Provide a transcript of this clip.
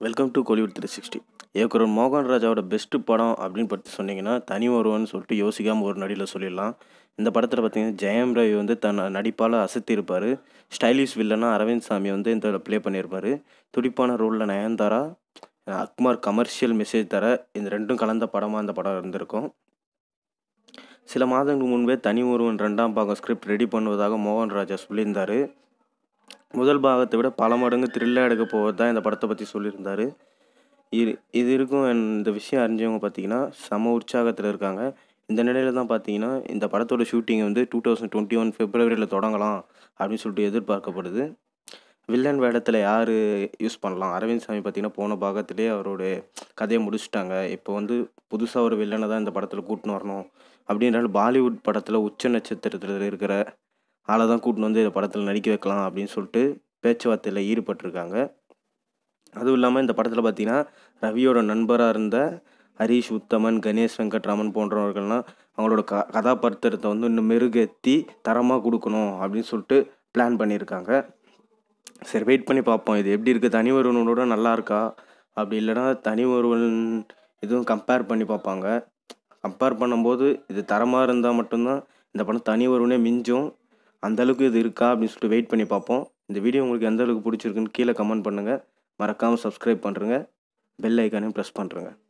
welcome to Kollywood three sixty இயக்குனர் மோகன் ராஜாவோட பெஸ்ட்டு படம் அப்படின்னு பற்றி சொன்னீங்கன்னா தனி ஒருவன் சொல்லிட்டு யோசிக்காமல் ஒரு நடியில் சொல்லிடலாம் இந்த படத்தில் பார்த்தீங்கன்னா ஜெயம் ரவி வந்து தன் நடிப்பால் அசத்தியிருப்பார் ஸ்டைலிஷ் வில்லனாக அரவிந்த் சாமி வந்து இந்த ப்ளே பண்ணியிருப்பார் துடிப்பான ரோலில் நயன்தாரா அக்மார் கமர்ஷியல் மெசேஜ் தர இந்த ரெண்டும் கலந்த படமாக அந்த படம் இருந்திருக்கும் சில மாதங்களுக்கு முன்பே தனி ஒருவன் ரெண்டாம் பாகம் ஸ்கிரிப்ட் ரெடி பண்ணுவதாக மோகன் ராஜா சொல்லியிருந்தார் முதல் பாகத்தை விட பல மடங்கு த்ரில்லாக எடுக்க போவது தான் இந்த படத்தை பற்றி சொல்லியிருந்தார் இது இது இருக்கும் இந்த விஷயம் அறிஞ்சவங்க பார்த்தீங்கன்னா செம உற்சாகத்தில் இருக்காங்க இந்த நிலையில் தான் பார்த்தீங்கன்னா இந்த படத்தோட ஷூட்டிங் வந்து டூ தௌசண்ட் டுவெண்ட்டி ஒன் ஃபெப்ரவரியில் தொடங்கலாம் அப்படின்னு சொல்லிட்டு எதிர்பார்க்கப்படுது வில்லன் வேடத்தில் யார் யூஸ் பண்ணலாம் அரவிந்த் சாமி பார்த்தீங்கன்னா போன பாகத்திலே அவரோட கதையை முடிச்சுட்டாங்க இப்போ வந்து புதுசாக ஒரு வில்லனை தான் இந்த படத்தில் கூட்டின்னு வரணும் அப்படின்றாலும் பாலிவுட் படத்தில் உச்ச நட்சத்திரத்தில் இருக்கிற ஆளை தான் கூட்டின்னு வந்து இந்த படத்தில் நடிக்க வைக்கலாம் அப்படின்னு சொல்லிட்டு பேச்சுவார்த்தையில் ஈடுபட்டிருக்காங்க அதுவும் இல்லாமல் இந்த படத்தில் பார்த்தீங்கன்னா ரவியோட நண்பராக இருந்த ஹரீஷ் உத்தமன் கணேஷ் வெங்கட்ராமன் போன்றவர்கள்லாம் அவங்களோட க கதாபாத்திரத்தை வந்து இன்னும் மெருகேற்றி தரமாக கொடுக்கணும் அப்படின்னு சொல்லிட்டு பிளான் பண்ணியிருக்காங்க சரி வெயிட் பண்ணி பார்ப்போம் இது எப்படி இருக்குது தனி ஒருவனோட நல்லா இருக்கா அப்படி இல்லைன்னா தனி ஒருவன் இதுவும் கம்பேர் பண்ணி பார்ப்பாங்க கம்பேர் பண்ணும்போது இது தரமாக இருந்தால் மட்டும்தான் இந்த படம் தனி ஒருவனே மிஞ்சும் அந்தளவுக்கு இது இருக்கா அப்படின்னு சொல்லிட்டு வெயிட் பண்ணி பார்ப்போம் இந்த வீடியோ உங்களுக்கு எந்த அளவுக்கு பிடிச்சிருக்குன்னு கீழே கமெண்ட் பண்ணுங்கள் மறக்காமல் சப்ஸ்கிரைப் பண்ணுறங்க பெல் ஐக்கானையும் ப்ரெஸ் பண்ணுறங்க